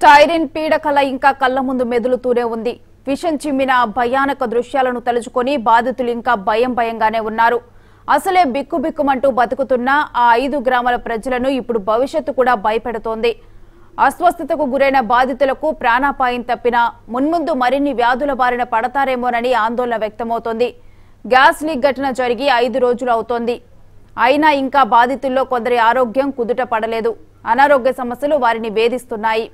styrene పీడకల ఇంకా కళ్ళ ముందు మెదులుతూనే ఉంది విషం చిమ్మిన ఆ భయానక దృశ్యాలను తలుచుకొని బాధితులు ఇంకా భయం భయంగానే ఉన్నారు అసలే బిక్కుబిక్కుమంటూ బతుకుతున్న ఆ ఐదు గ్రామాల ప్రజలను ఇప్పుడు భవిష్యత్తు కూడా భయపెడుతోంది అస్వస్థతకు గురైన బాధితులకు ప్రాణాపాయం తప్పినా మున్ముందు మరిన్ని వ్యాధుల బారిన పడతారేమోనని ఆందోళన వ్యక్తమవుతోంది గ్యాస్ లీక్ ఘటన జరిగి ఐదు రోజులు అవుతోంది అయినా ఇంకా బాధితుల్లో కొందరి ఆరోగ్యం కుదుట పడలేదు అనారోగ్య సమస్యలు వారిని వేధిస్తున్నాయి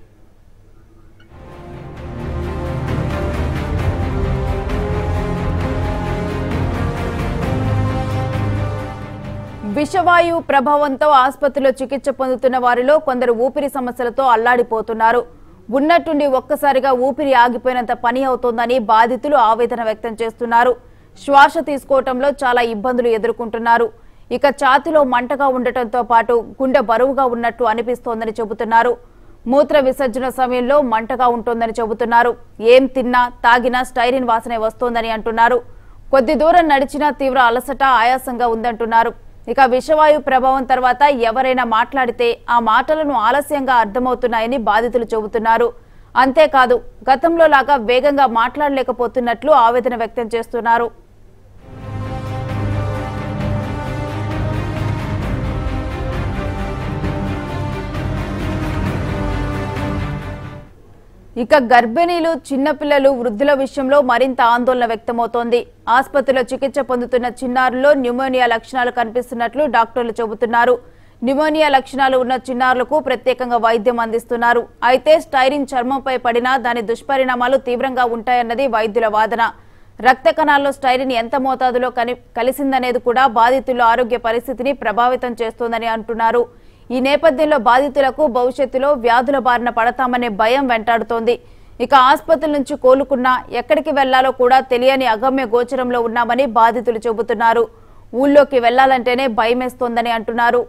విషవాయువు ప్రభావంతో ఆసుపత్రిలో చికిత్స పొందుతున్న వారిలో కొందరు ఊపిరి సమస్యలతో అల్లాడిపోతున్నారు ఉన్నట్టుండి ఒక్కసారిగా ఊపిరి ఆగిపోయినంత పని అవుతోందని బాధితులు ఆవేదన వ్యక్తం చేస్తున్నారు శ్వాస తీసుకోవటంలో చాలా ఇబ్బందులు ఎదుర్కొంటున్నారు ఇక ఛాతిలో మంటగా ఉండటంతో పాటు గుండె బరువుగా ఉన్నట్టు అనిపిస్తోందని చెబుతున్నారు మూత్ర విసర్జన సమయంలో మంటగా ఉంటోందని చెబుతున్నారు ఏం తిన్నా తాగినా స్టైరిన్ వాసనే వస్తోందని అంటున్నారు కొద్ది దూరం నడిచినా తీవ్ర అలసట ఆయాసంగా ఉందంటున్నారు ఇక విషవాయు ప్రభావం తర్వాత ఎవరైనా మాట్లాడితే ఆ మాటలను ఆలస్యంగా అర్థమవుతున్నాయని బాధితులు చెబుతున్నారు అంతేకాదు గతంలో లాగా వేగంగా మాట్లాడలేకపోతున్నట్లు ఆవేదన వ్యక్తం చేస్తున్నారు ఇక గర్భిణీలు చిన్నపిల్లలు వృద్ధుల విషయంలో మరింత ఆందోళన వ్యక్తమవుతోంది ఆసుపత్రిలో చికిత్స పొందుతున్న చిన్నారుల్లో న్యూమోనియా లక్షణాలు కనిపిస్తున్నట్లు డాక్టర్లు చెబుతున్నారు న్యూమోనియా లక్షణాలు ఉన్న చిన్నారులకు ప్రత్యేకంగా వైద్యం అందిస్తున్నారు అయితే స్టైరిన్ చర్మంపై పడినా దాని దుష్పరిణామాలు తీవ్రంగా ఉంటాయన్నది వైద్యుల వాదన రక్త కణాల్లో స్టైరిన్ ఎంత మోతాదులో కని కలిసిందనేది కూడా బాధితుల ఆరోగ్య పరిస్థితిని ప్రభావితం చేస్తోందని అంటున్నారు ఈ నేపథ్యంలో బాధితులకు భవిష్యత్తులో వ్యాధుల బారిన పడతామనే భయం వెంటాడుతోంది ఇక ఆసుపత్రి నుంచి కోలుకున్నా ఎక్కడికి వెళ్లాలో కూడా తెలియని అగమ్య గోచరంలో ఉన్నామని బాధితులు చెబుతున్నారు ఊళ్ళోకి వెళ్లాలంటేనే భయమేస్తోందని అంటున్నారు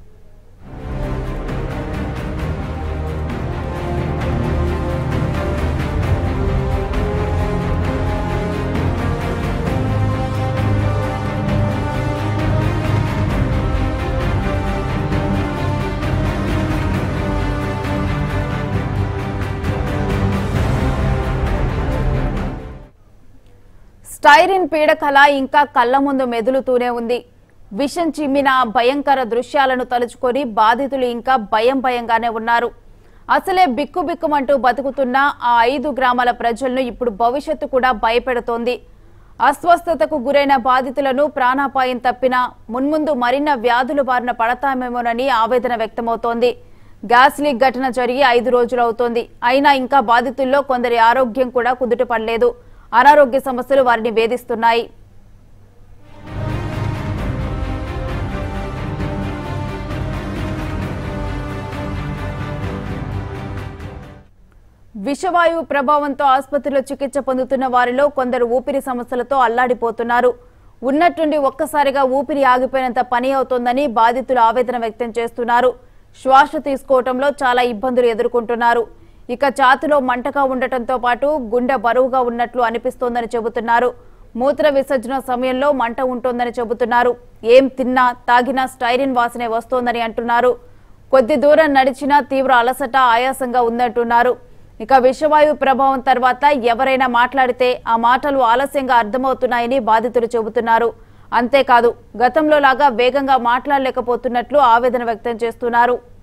స్టైరిన్ పీడకల ఇంకా కళ్ళ ముందు మెదులుతూనే ఉంది విషం చిమ్మిన ఆ భయంకర దృశ్యాలను తలుచుకొని బాధితులు ఇంకా భయం భయంగానే ఉన్నారు అసలే బిక్కుబిక్కుమంటూ బతుకుతున్న ఆ ఐదు గ్రామాల ప్రజలను ఇప్పుడు భవిష్యత్తు కూడా భయపెడుతోంది అస్వస్థతకు గురైన బాధితులను ప్రాణాపాయం తప్పినా మున్ముందు మరిన్న వ్యాధుల బారిన పడతామేమోనని ఆవేదన వ్యక్తమవుతోంది గ్యాస్ లీక్ ఘటన జరిగి ఐదు రోజులు అవుతోంది అయినా ఇంకా బాధితుల్లో కొందరి ఆరోగ్యం కూడా కుదుటపడలేదు అనారోగ్య సమస్యలు వారిని వేధిస్తున్నాయి విషవాయువు ప్రభావంతో ఆసుపత్రిలో చికిత్స పొందుతున్న వారిలో కొందరు ఊపిరి సమస్యలతో అల్లాడిపోతున్నారు ఉన్నట్టుండి ఒక్కసారిగా ఊపిరి ఆగిపోయినంత పని అవుతోందని బాధితులు ఆవేదన వ్యక్తం చేస్తున్నారు శ్వాస తీసుకోవటంలో చాలా ఇబ్బందులు ఎదుర్కొంటున్నారు ఇక ఛాతిలో మంటగా ఉండటంతో పాటు గుండె బరువుగా ఉన్నట్లు అనిపిస్తోందని చెబుతున్నారు మూత్ర విసర్జన సమయంలో మంట ఉంటోందని చెబుతున్నారు ఏం తిన్నా తాగినా స్టైరిన్ వాసనే వస్తోందని అంటున్నారు కొద్ది దూరం నడిచినా తీవ్ర అలసట ఆయాసంగా ఉందంటున్నారు ఇక విషవాయు ప్రభావం తర్వాత ఎవరైనా మాట్లాడితే ఆ మాటలు ఆలస్యంగా అర్థమవుతున్నాయని బాధితులు చెబుతున్నారు అంతేకాదు గతంలో లాగా వేగంగా మాట్లాడలేకపోతున్నట్లు ఆవేదన వ్యక్తం చేస్తున్నారు